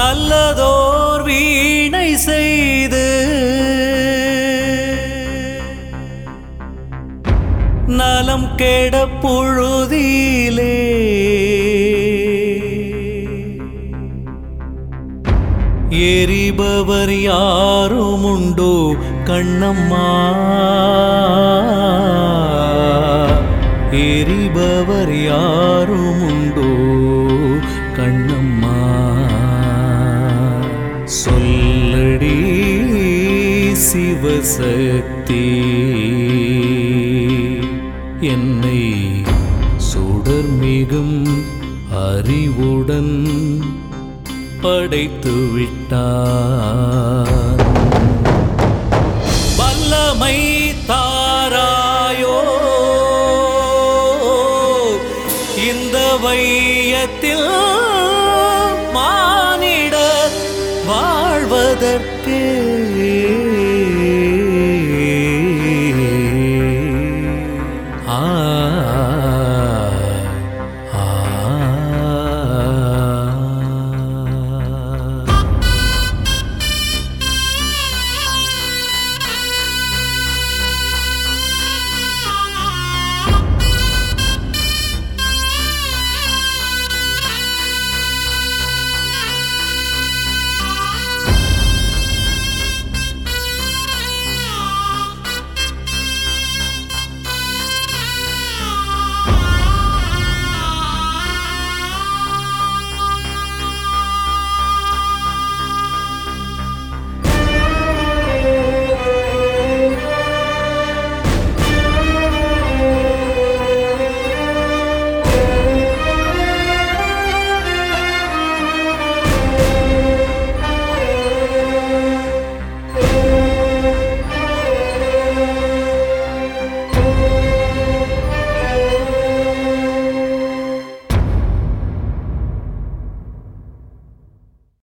நல்லதோர் வீணை செய்து நலம் கெட புழுதியிலே எரிபவர் யாரும் உண்டோ கண்ணம்மா எரிபவர் யாரும் உண்டோ கண்ணம்மா சொல்லடி சிவசக்தி என்னை சுடர்மிகும் அறிவுடன் படைத்து விட்டார் வல்லமை தாராயோ இந்த வையத்தில் மானிட வாழ்வதற்கே